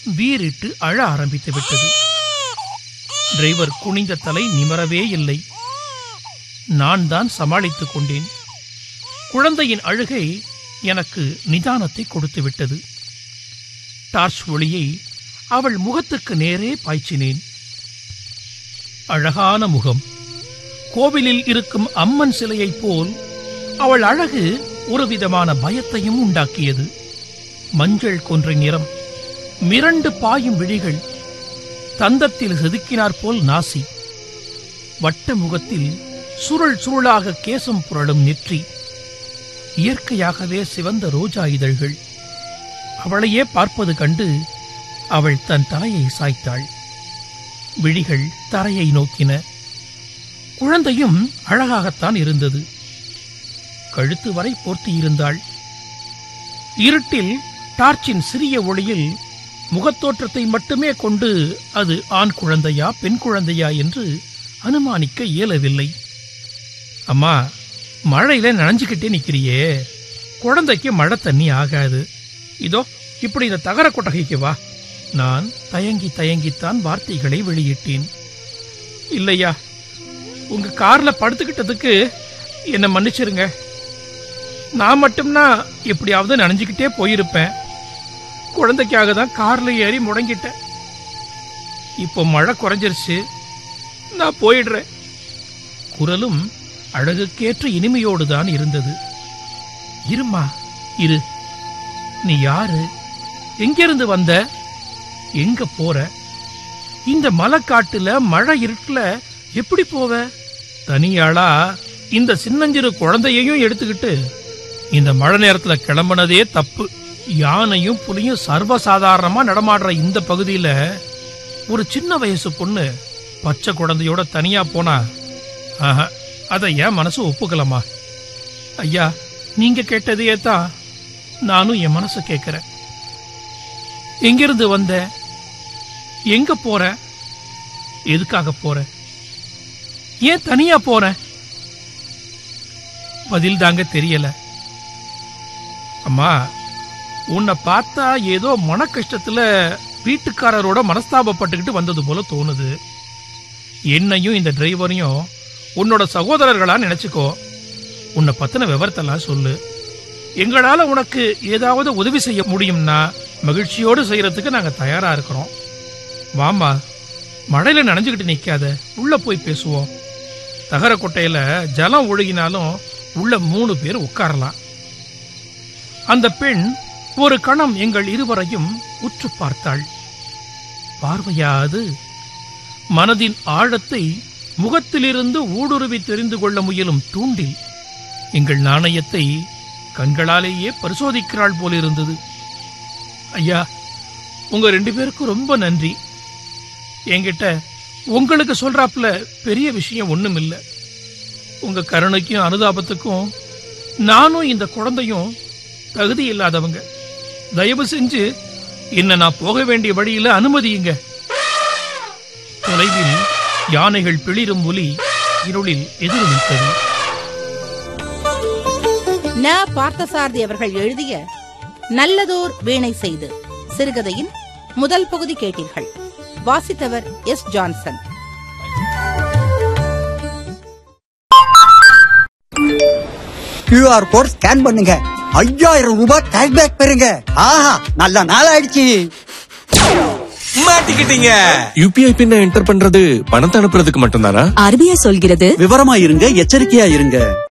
வீறிட்டு அழ ஆரம்பித்து விட்டது டிரைவர் குனிந்த தலை நிமரவே இல்லை நான் தான் சமாளித்துக் கொண்டேன் குழந்தையின் அழுகை எனக்கு நிதானத்தை கொடுத்து விட்டது டார்ச் ஒளியை அவள் முகத்துக்கு நேரே பாய்ச்சினேன் அழகான முகம் கோவிலில் இருக்கும் அம்மன் சிலையைப் போல் அவள் அழகு ஒரு விதமான பயத்தையும் உண்டாக்கியது மஞ்சள் கொன்றை நிறம் மிரண்டு பாயும் விழிகள் தந்தத்தில் செதுக்கினார் போல் நாசி வட்ட முகத்தில் சுருள் சுருளாக கேசம் புரளும் நெற்றி இயற்கையாகவே சிவந்த ரோஜா இதழ்கள் அவளையே பார்ப்பது கண்டு அவள் தன் தலையை சாய்த்தாள் விழிகள் தரையை நோக்கின குழந்தையும் அழகாகத்தான் இருந்தது கழுத்து வரை போர்த்தியிருந்தாள் இருட்டில் டார்ச்சின் சிறிய ஒளியில் முகத்தோற்றத்தை மட்டுமே கொண்டு அது ஆண் குழந்தையா பெண் குழந்தையா என்று அனுமானிக்க இயலவில்லை அம்மா மழையில நனைஞ்சுக்கிட்டே நிக்கிறியே குழந்தைக்கு மழை தண்ணி ஆகாது இதோ இப்படி இந்த தகர கொட்டகைக்கு வா நான் தயங்கி தயங்கித்தான் வார்த்தைகளை வெளியிட்டேன் இல்லையா உங்க கார்ல படுத்துக்கிட்டதுக்கு என்ன மன்னிச்சிருங்க நான் மட்டும்னா எப்படியாவது நனைஞ்சுக்கிட்டே போயிருப்பேன் குழந்தைக்காக தான் கார்ல ஏறி முடங்கிட்டேன் இப்போ மழை குறைஞ்சிருச்சு நான் போயிடுறேன் குரலும் அழகுக்கேற்ற இனிமையோடு தான் இருந்தது இருமா இரு நீ யாரு எங்கிருந்து வந்த எங்க போற இந்த மலைக்காட்டுல மழை இருட்டுல எப்படி போவ தனியாளா இந்த சின்னஞ்சிறு குழந்தையையும் எடுத்துக்கிட்டு இந்த மழை நேரத்துல கிளம்புனதே தப்பு யானையும் புலியும் சர்வசாதாரணமா நடமாடுற இந்த பகுதியில ஒரு சின்ன வயசு பொண்ணு பச்சை குழந்தையோட தனியா போனா ஆஹா, அதை ஏன் மனசு ஒப்புக்கலாமா ஐயா நீங்க கேட்டதையே தான் நானும் என் மனசு கேட்கிறேன் எங்கிருந்து வந்த எங்க போற எதுக்காக போற ஏன் தனியா போற பதில் தாங்க தெரியல அம்மா உன்னை பார்த்தா ஏதோ மன கஷ்டத்துல வீட்டுக்காரரோட மனஸ்தாபப்பட்டுக்கிட்டு வந்தது போல தோணுது என்னையும் இந்த டிரைவரையும் உன்னோட சகோதரர்களா நினைச்சுக்கோ உன்னை பத்தின விவரத்தெல்லாம் சொல்லு எங்களால உனக்கு ஏதாவது உதவி செய்ய முடியும்னா மகிழ்ச்சியோடு செய்யறதுக்கு நாங்க தயாரா இருக்கிறோம் வாமா மழையில நனைஞ்சுக்கிட்டு நிக்காத உள்ள போய் பேசுவோம் தகர கொட்டையில ஜலம் ஒழுகினாலும் உள்ள மூணு பேர் உட்காரலாம் அந்த பெண் ஒரு கணம் எங்கள் இருவரையும் உற்று பார்த்தாள் பார்வையா அது மனதின் ஆழத்தை முகத்திலிருந்து ஊடுருவி தெரிந்து கொள்ள முயலும் தூண்டில் எங்கள் நாணயத்தை கண்களாலேயே பரிசோதிக்கிறாள் போலிருந்தது ஐயா உங்க ரெண்டு பேருக்கும் ரொம்ப நன்றி என்கிட்ட உங்களுக்கு சொல்றாப்புல பெரிய விஷயம் ஒண்ணும் இல்ல உங்க கருணைக்கும் அனுதாபத்துக்கும் நானும் இந்த குழந்தையும் தகுதி இல்லாதவங்க தயவு செஞ்சு என்ன நான் போக வேண்டிய வழியில அனுமதியுங்க தொலைவில் யானைகள் பிளிரும் ஒலி இருளில் எதிரொலித்தது ந பார்த்தசாரதி அவர்கள் எழுதிய நல்லதோர் வீணை செய்து சிறுகதையின் முதல் பகுதி கேட்டீர்கள் வாசித்தவர் S Johnson QR code scan பண்ணுங்க ஐயாயிரம் ரூபாய் கேஷ்பேக் பெறுங்க ஆஹா நல்ல நாள் ஆயிடுச்சு மாட்டிக்கிட்டீங்க யூபிஐ பின்ன என்டர் பண்றது பணத்தை அனுப்புறதுக்கு மட்டும்தானா ஆர்பிஐ சொல்கிறது விவரமா இருங்க எச்சரிக்கையா இருங்க